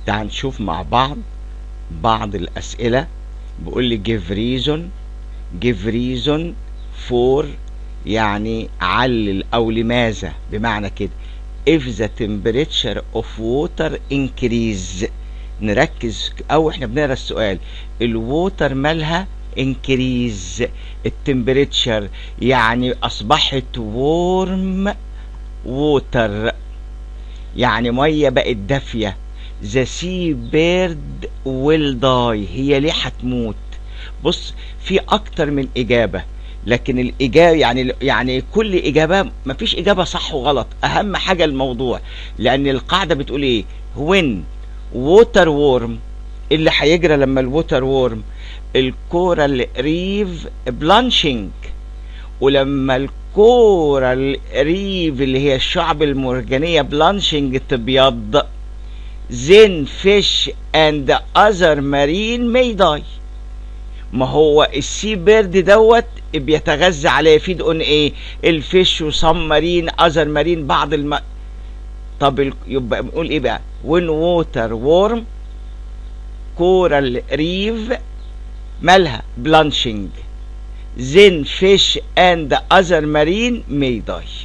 تعال نشوف مع بعض بعض الأسئلة بيقول لي give reason give reason for يعني علل أو لماذا بمعنى كده if the temperature of water increase نركز أو احنا بنقرا السؤال الووتر مالها increase التمبريتشر يعني أصبحت warm water يعني مية بقت دافية the sea bird will die هي ليه هتموت بص في أكتر من إجابة لكن الإجابة يعني يعني كل إجابة مفيش إجابة صح وغلط أهم حاجة الموضوع لأن القاعدة بتقول إيه when water worm اللي هيجرى لما الووتر وورم الكورال ريف بلانشنج ولما الكورال ريف اللي هي الشعب المرجانية بلانشنج تبيض then fish and other marine may die ما هو السي بيرد دوت بيتغذى على يفيد اون ايه الفيش وصم مارين اذر مارين بعض الم طب ال... يبقى بنقول ايه بقى when water worm كورال ريف مالها بلانشنج then fish and other marine may die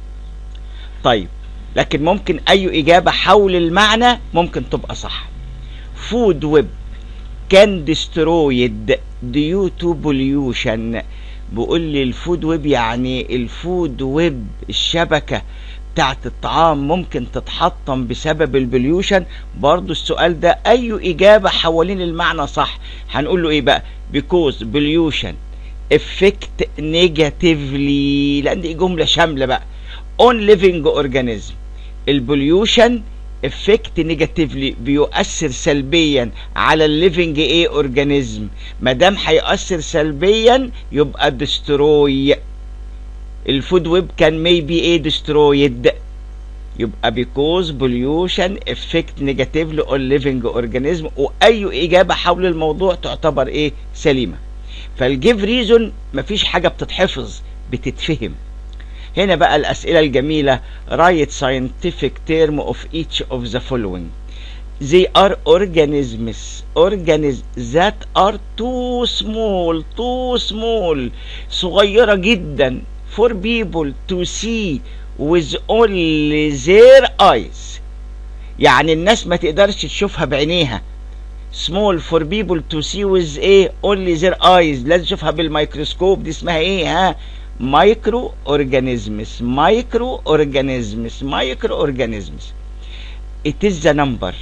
طيب لكن ممكن اي اجابة حول المعنى ممكن تبقى صح food web can destroyed due to pollution بيقول لي الفود ويب يعني الفود ويب الشبكة بتاعت الطعام ممكن تتحطم بسبب البليوشن برضو السؤال ده اي اجابة حوالين المعنى صح هنقول له ايه بقى because pollution affect negatively لان دي جملة شاملة بقى on living organism البوليوشن افكت نيجاتيفلي بيؤثر سلبيا على الليفنج ايه اورجانيزم ما دام هيؤثر سلبيا يبقى ديستروي الفود ويب كان ميبي ايه ديسترويد يبقى because pollution affect negatively on living organism واي اجابه حول الموضوع تعتبر ايه سليمه فالجيف ريزون مفيش حاجه بتتحفظ بتتفهم هنا بقى الأسئلة الجميلة write scientific term of each of the following they are organisms organisms that are too small too small صغيرة جدا for people to see with only their eyes يعني الناس ما تقدرش تشوفها بعينيها small for people to see with ايه only their eyes لازم تشوفها بالميكروسكوب دي اسمها ايه ها مايكرو اورجانيزمز مايكرو اورجانيزمز مايكرو اورجانيزمز it is the number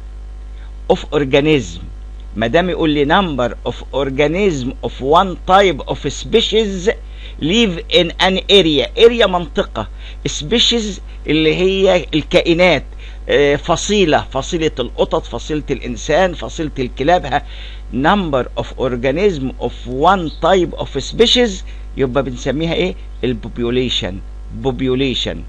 of organism ما دام يقول لي number of organism of one type of species live in an area area منطقة species اللي هي الكائنات فصيلة فصيلة القطط فصيلة الإنسان فصيلة الكلاب number of organism of one type of species يبقى بنسميها ايه البوبيوليشن population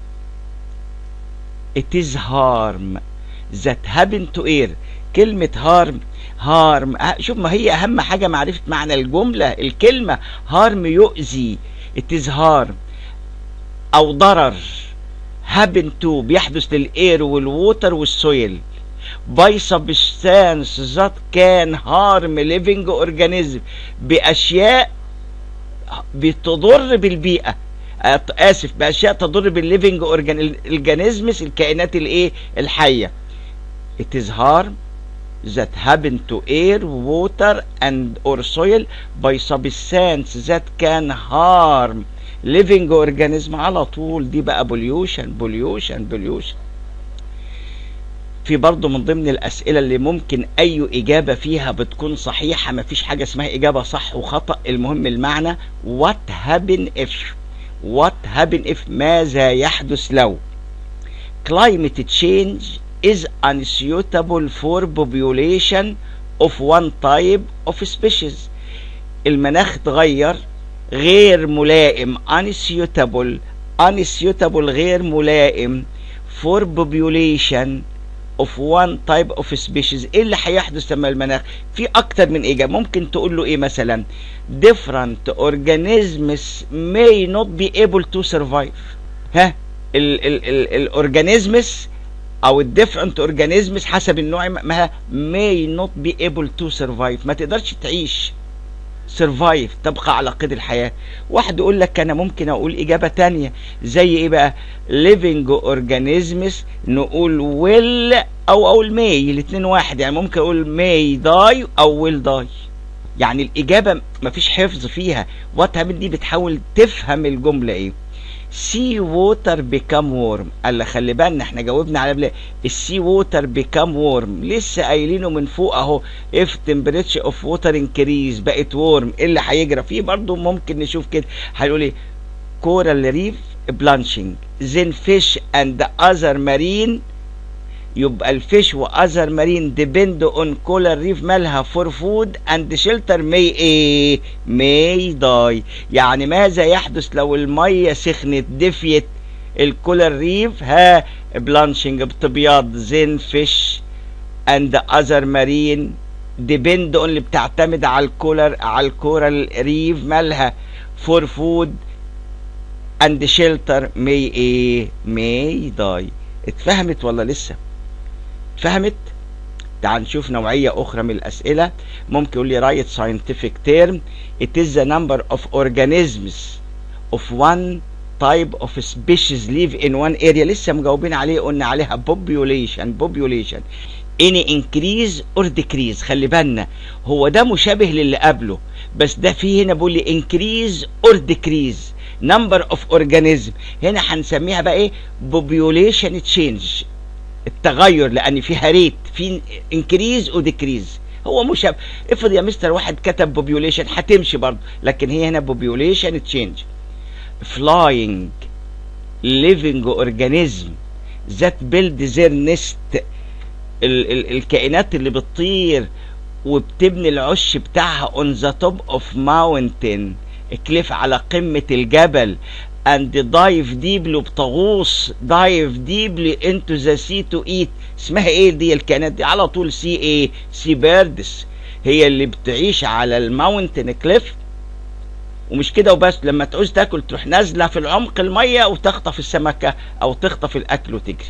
it is harm that happen to air كلمة harm harm شوف ما هي أهم حاجة معرفة معنى الجملة الكلمة harm يؤذي it is harm أو ضرر happen to بيحدث للإير والووتر والسويل by substance that can harm living organism بأشياء بتضر بالبيئة اسف باشياء تضر بالليفنج اورجانيزمز الكائنات الايه الحيه it is harm that happen to air water and or soil by substance that can harm living organism على طول دي بقى pollution pollution pollution في برضه من ضمن الأسئلة اللي ممكن أي إجابة فيها بتكون صحيحة مفيش حاجة اسمها إجابة صح وخطأ المهم المعنى what happen if what happen if ماذا يحدث لو climate change is unsuitable for population of one type of species المناخ اتغير غير ملائم unsuitable unsuitable غير ملائم for population of one type of species ايه اللي هيحدث لما المناخ في اكتر من اجابه ممكن تقول له ايه مثلا different organisms may not be able to survive ها الاورجانيزمز او الديفرنت اورجانيزمز حسب النوع ما may not be able to survive ما تقدرش تعيش survive تبقى على قيد الحياة واحد يقول لك انا ممكن اقول اجابة تانية زي ايه بقى living organisms نقول will او اقول may الاتنين واحد يعني ممكن اقول may die او will die يعني الاجابة مفيش حفظ فيها وات دي بتحاول تفهم الجملة ايه سي ووتر بيكام وورم قال خلي بالنا احنا جاوبنا على بلا السي ووتر بيكام وورم لسه قايلينه من فوق اهو اف تمبريتشر اوف ووتر انكريز بقت وورم ايه اللي هيجرى فيه برضه ممكن نشوف كده هيقول ايه كورال ريف بلانشنج زين فيش اند اذر مارين يبقى الفيش واذر مارين ديبند اون كولر ريف مالها فور فود اند شيلتر مي ايه مي داي يعني ماذا يحدث لو الميه سخنت دفيت الكولر ريف ها بلانشنج بتبيض زين فيش اند اذر مارين ديبند اون اللي بتعتمد على الكولر على الكورال ريف مالها فور فود اند شيلتر مي ايه مي داي اتفهمت ولا لسه فهمت تعال نشوف نوعية أخرى من الأسئلة ممكن يقول لي write scientific term it is the number of organisms of one type of species live in one area لسه مجاوبين عليه قلنا عليها population population any increase or decrease خلي بالنا هو ده مشابه للي قبله بس ده فيه هنا بيقول لي increase or decrease number of organism هنا هنسميها بقى ايه population change التغير لان فيها ريت في انكريز وديكريز هو مش افرض يا مستر واحد كتب بوبيوليشن هتمشي برضه لكن هي هنا بوبيوليشن تشينج فلاينج living organism that build their nest ال ال الكائنات اللي بتطير وبتبني العش بتاعها on the top of mountain كليف على قمة الجبل and dive deeply بتغوص dive deeply into the sea to eat اسمها ايه دي الكائنات دي على طول سي ايه سي بيردس هي اللي بتعيش على الماونتن كليف ومش كده وبس لما تعوز تاكل تروح نازله في العمق الميه وتخطف السمكه او تخطف الاكل وتجري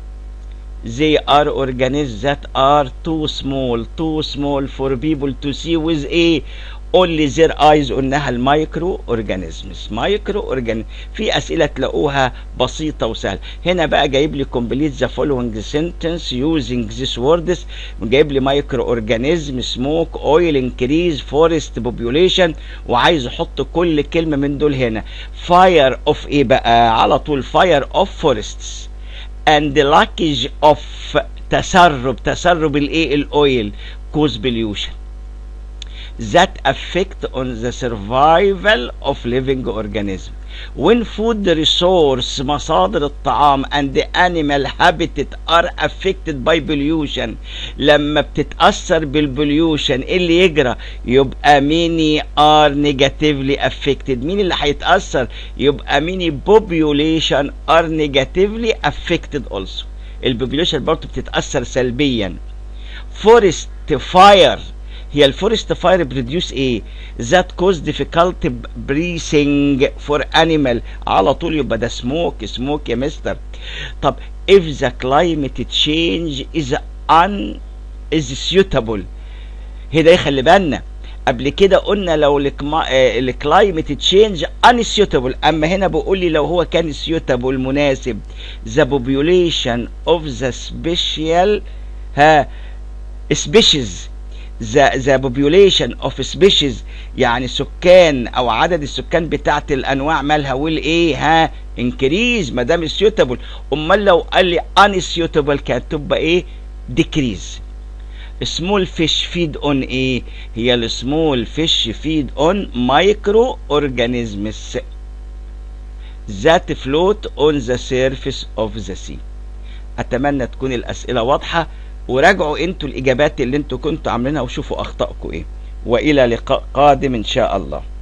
they are organisms that are too small too small for people to see with a only their eyes قلناها المايكرو اورجانيزمز مايكرو اورجان في اسئله تلاقوها بسيطه وسهله هنا بقى جايب لي كومبليت ذا فولوينج سنتنس يوزنج ذيس ووردز جايب لي مايكرو اورجانيزم سموك اويل انكريز فورست بوبيوليشن وعايز احط كل كلمه من دول هنا فاير اوف ايه بقى على طول فاير اوف فورستس اند لاكج اوف تسرب تسرب الايه الاويل كوز بليوشن that affect on the survival of living organism when food resource مصادر الطعام and the animal habitat are affected by pollution لما بتتأثر بالبوليوشن ايه اللي يجرى يبقى ميني are negatively affected مين اللي هيتأثر يبقى ميني population are negatively affected also البوبيوليشن برضه بتتأثر سلبيا forest fire هي الفورست فاير بروديوس ايه ذات كوز ديفيكالت بريسنج فور انيمال على طول يبقى ده سموك سموك يا مستر طب if the climate change is un is suitable هنا خلي بالنا قبل كده قلنا لو الكلايمت تشينج ان سيوتابل اما هنا بيقول لي لو هو كان سيوتابل مناسب the population of the special ها species the, the population of species يعني سكان او عدد السكان بتاعت الانواع مالها والايه ها انكريز ما دام سيوتابل امال لو قال لي ان سيوتابل كانت تبقى ايه ديكريز سمول فيش فيد اون ايه هي السمول فيش فيد اون مايكرو اورجانيزمز ذات فلوت اون ذا سيرفيس اوف ذا سي اتمنى تكون الاسئله واضحه وراجعوا انتوا الاجابات اللي انتوا كنتوا عاملينها وشوفوا اخطائكم ايه والى لقاء قادم ان شاء الله